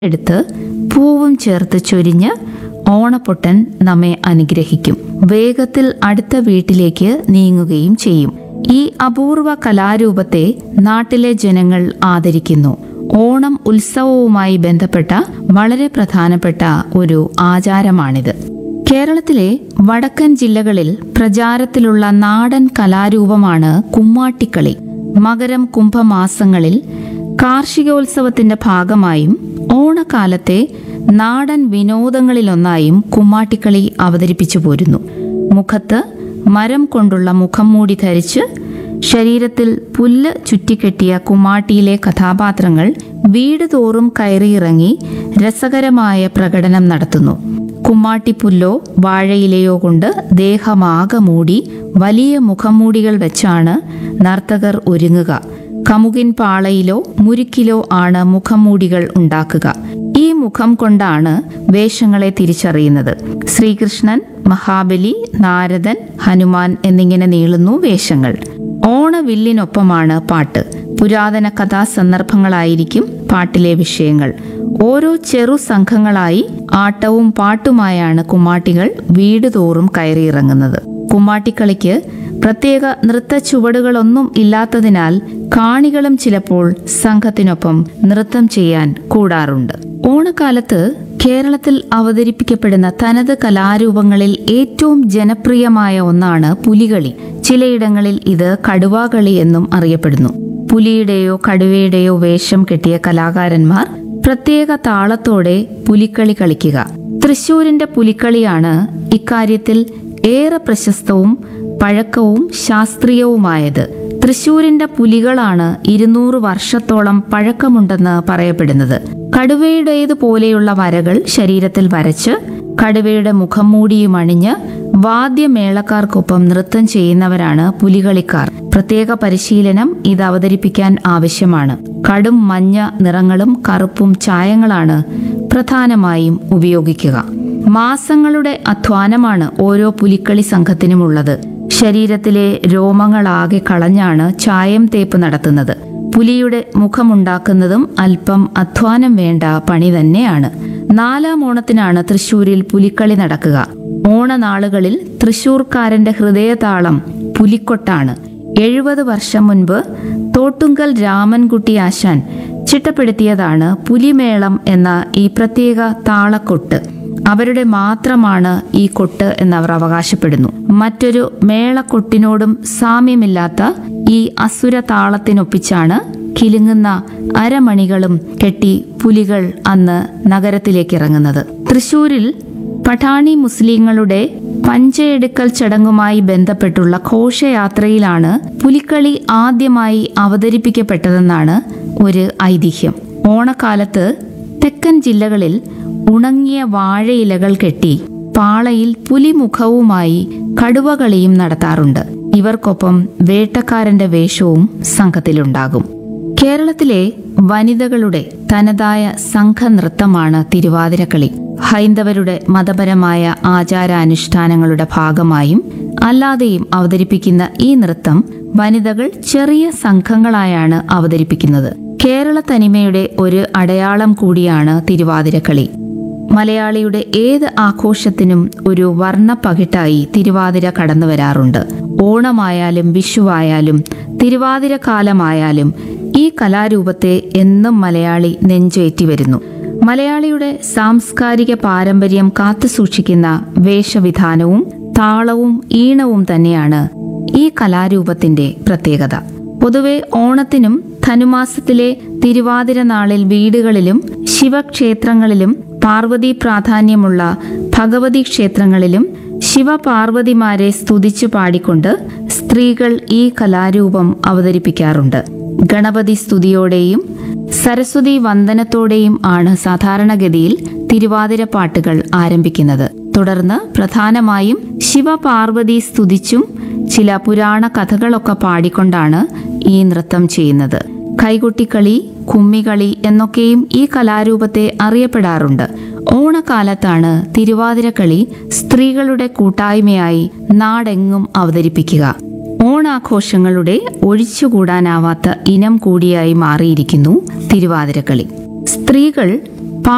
എടുത്ത് പൂവും ചേർത്ത് ചൊരിഞ്ഞ് ഓണപ്പൊട്ടൻ നമ്മെ അനുഗ്രഹിക്കും വേഗത്തിൽ അടുത്ത വീട്ടിലേക്ക് നീങ്ങുകയും ചെയ്യും ഈ അപൂർവ കലാരൂപത്തെ നാട്ടിലെ ജനങ്ങൾ ആദരിക്കുന്നു ഓണം ഉത്സവവുമായി ബന്ധപ്പെട്ട വളരെ പ്രധാനപ്പെട്ട ഒരു ആചാരമാണിത് കേരളത്തിലെ വടക്കൻ ജില്ലകളിൽ പ്രചാരത്തിലുള്ള നാടൻ കലാരൂപമാണ് കുമ്മാട്ടിക്കളി മകരം കുംഭമാസങ്ങളിൽ കാർഷികോത്സവത്തിന്റെ ഭാഗമായും ഓണക്കാലത്തെ നാടൻ വിനോദങ്ങളിലൊന്നായും കുമ്മാട്ടിക്കളി അവതരിപ്പിച്ചു പോരുന്നു മുഖത്ത് മരം കൊണ്ടുള്ള മുഖം മൂടി ധരിച്ച് ശരീരത്തിൽ പുല്ല് ചുറ്റിക്കെട്ടിയ കുമ്മാട്ടിയിലെ കഥാപാത്രങ്ങൾ വീട് തോറും കയറിയിറങ്ങി രസകരമായ പ്രകടനം നടത്തുന്നു കുമ്മാട്ടിപ്പുല്ലോ വാഴയിലയോ കൊണ്ട് ദേഹമാകെ മൂടി വലിയ മുഖംമൂടികൾ വെച്ചാണ് നർത്തകർ ഒരുങ്ങുക കമുകിൻ പാളയിലോ മുരുക്കിലോ ആണ് മുഖംമൂടികൾ ഉണ്ടാക്കുക ഈ മുഖം കൊണ്ടാണ് വേഷങ്ങളെ തിരിച്ചറിയുന്നത് ശ്രീകൃഷ്ണൻ മഹാബലി നാരദൻ ഹനുമാൻ എന്നിങ്ങനെ നീളുന്നു വേഷങ്ങൾ ഓണവില്ലിനൊപ്പമാണ് പാട്ട് പുരാതന കഥാസന്ദർഭങ്ങളായിരിക്കും പാട്ടിലെ വിഷയങ്ങൾ ഓരോ ചെറു സംഘങ്ങളായി ആട്ടവും പാട്ടുമായാണ് കുമ്മാട്ടികൾ വീട് തോറും കയറിയിറങ്ങുന്നത് കുമ്മാട്ടിക്കളിക്ക് പ്രത്യേക നൃത്ത ചുവടുകളൊന്നും ഇല്ലാത്തതിനാൽ കാണികളും ചിലപ്പോൾ സംഘത്തിനൊപ്പം നൃത്തം ചെയ്യാൻ കൂടാറുണ്ട് ഓണക്കാലത്ത് കേരളത്തിൽ അവതരിപ്പിക്കപ്പെടുന്ന തനത് കലാരൂപങ്ങളിൽ ഏറ്റവും ജനപ്രിയമായ ഒന്നാണ് പുലികളി ചിലയിടങ്ങളിൽ ഇത് കടുവാകളി എന്നും അറിയപ്പെടുന്നു പുലിയുടെയോ കടുവയുടെയോ വേഷം കെട്ടിയ കലാകാരന്മാർ പ്രത്യേക താളത്തോടെ പുലിക്കളി കളിക്കുക തൃശൂരിന്റെ പുലിക്കളിയാണ് ഇക്കാര്യത്തിൽ ഏറെ പ്രശസ്തവും പഴക്കവും ശാസ്ത്രീയവുമായത് തൃശൂരിന്റെ പുലികളാണ് ഇരുന്നൂറ് വർഷത്തോളം പഴക്കമുണ്ടെന്ന് പറയപ്പെടുന്നത് കടുവയുടേതുപോലെയുള്ള വരകൾ ശരീരത്തിൽ വരച്ച് കടുവയുടെ മുഖം മൂടിയും അണിഞ്ഞ് വാദ്യമേളക്കാർക്കൊപ്പം നൃത്തം ചെയ്യുന്നവരാണ് പുലികളിക്കാർ പ്രത്യേക പരിശീലനം ഇത് അവതരിപ്പിക്കാൻ ആവശ്യമാണ് കടും മഞ്ഞ നിറങ്ങളും കറുപ്പും ചായങ്ങളാണ് പ്രധാനമായും ഉപയോഗിക്കുക മാസങ്ങളുടെ അധ്വാനമാണ് ഓരോ പുലിക്കളി സംഘത്തിനുമുള്ളത് ശരീരത്തിലെ രോമങ്ങളാകെ കളഞ്ഞാണ് ചായം തേപ്പ് നടത്തുന്നത് പുലിയുടെ മുഖമുണ്ടാക്കുന്നതും അല്പം അധ്വാനം വേണ്ട പണി തന്നെയാണ് നാലാം ഓണത്തിനാണ് തൃശൂരിൽ പുലിക്കളി നടക്കുക ഓണനാളുകളിൽ തൃശൂർക്കാരന്റെ ഹൃദയതാളം പുലിക്കൊട്ടാണ് എഴുപത് വർഷം മുൻപ് തോട്ടുങ്കൽ രാമൻകുട്ടി ആശാൻ ചിട്ടപ്പെടുത്തിയതാണ് പുലിമേളം എന്ന ഈ പ്രത്യേക താളക്കൊട്ട് അവരുടെ മാത്രമാണ് ഈ കൊട്ട് എന്നവർ അവകാശപ്പെടുന്നു മറ്റൊരു മേളക്കൊട്ടിനോടും സാമ്യമില്ലാത്ത ഈ അസുര താളത്തിനൊപ്പിച്ചാണ് കിലുങ്ങുന്ന അരമണികളും കെട്ടി പുലികൾ അന്ന് നഗരത്തിലേക്ക് ഇറങ്ങുന്നത് തൃശൂരിൽ പഠാണി മുസ്ലിങ്ങളുടെ പഞ്ചയെടുക്കൽ ചടങ്ങുമായി ബന്ധപ്പെട്ടുള്ള ഘോഷയാത്രയിലാണ് പുലിക്കളി ആദ്യമായി അവതരിപ്പിക്കപ്പെട്ടതെന്നാണ് ഒരു ഐതിഹ്യം ഓണക്കാലത്ത് തെക്കൻ ജില്ലകളിൽ ഉണങ്ങിയ വാഴയിലകൾ കെട്ടി പാളയിൽ പുലിമുഖവുമായി കടുവകളിയും നടത്താറുണ്ട് ഇവർക്കൊപ്പം വേട്ടക്കാരന്റെ വേഷവും സംഘത്തിലുണ്ടാകും കേരളത്തിലെ വനിതകളുടെ തനതായ സംഘനൃത്തമാണ് തിരുവാതിരക്കളി ഹൈന്ദവരുടെ മതപരമായ ആചാരാനുഷ്ഠാനങ്ങളുടെ ഭാഗമായും അല്ലാതെയും അവതരിപ്പിക്കുന്ന ഈ നൃത്തം വനിതകൾ ചെറിയ സംഘങ്ങളായാണ് അവതരിപ്പിക്കുന്നത് കേരള തനിമയുടെ ഒരു അടയാളം കൂടിയാണ് തിരുവാതിരക്കളി മലയാളിയുടെ ഏത് ആഘോഷത്തിനും ഒരു വർണ്ണ പകിട്ടായി തിരുവാതിര കടന്നു വരാറുണ്ട് ഓണമായാലും വിഷുവായാലും തിരുവാതിര കാലമായാലും ഈ കലാരൂപത്തെ എന്നും മലയാളി നെഞ്ചേറ്റി വരുന്നു മലയാളിയുടെ സാംസ്കാരിക പാരമ്പര്യം കാത്തുസൂക്ഷിക്കുന്ന വേഷവിധാനവും താളവും ഈണവും തന്നെയാണ് ഈ കലാരൂപത്തിന്റെ പ്രത്യേകത പൊതുവെ ഓണത്തിനും ധനുമാസത്തിലെ തിരുവാതിര നാളിൽ വീടുകളിലും ശിവക്ഷേത്രങ്ങളിലും പാർവതി പ്രാധാന്യമുള്ള ഭഗവതി ക്ഷേത്രങ്ങളിലും ശിവപാർവതിമാരെ സ്തുതിച്ചു പാടിക്കൊണ്ട് സ്ത്രീകൾ ഈ കലാരൂപം അവതരിപ്പിക്കാറുണ്ട് ഗണപതി സ്തുതിയോടെയും സരസ്വതി വന്ദനത്തോടെയും ആണ് സാധാരണഗതിയിൽ തിരുവാതിര പാട്ടുകൾ ആരംഭിക്കുന്നത് തുടർന്ന് പ്രധാനമായും ശിവപാർവതി സ്തുതിച്ചും ചില പുരാണ കഥകളൊക്കെ പാടിക്കൊണ്ടാണ് ഈ നൃത്തം ചെയ്യുന്നത് കൈകൊട്ടിക്കളി കുമ്മികളി എന്നൊക്കെയും ഈ കലാരൂപത്തെ അറിയപ്പെടാറുണ്ട് ഓണക്കാലത്താണ് തിരുവാതിരക്കളി സ്ത്രീകളുടെ കൂട്ടായ്മയായി നാടെങ്ങും അവതരിപ്പിക്കുക ഓണാഘോഷങ്ങളുടെ ഒഴിച്ചുകൂടാനാവാത്ത ഇനം കൂടിയായി മാറിയിരിക്കുന്നു തിരുവാതിരക്കളി സ്ത്രീകൾ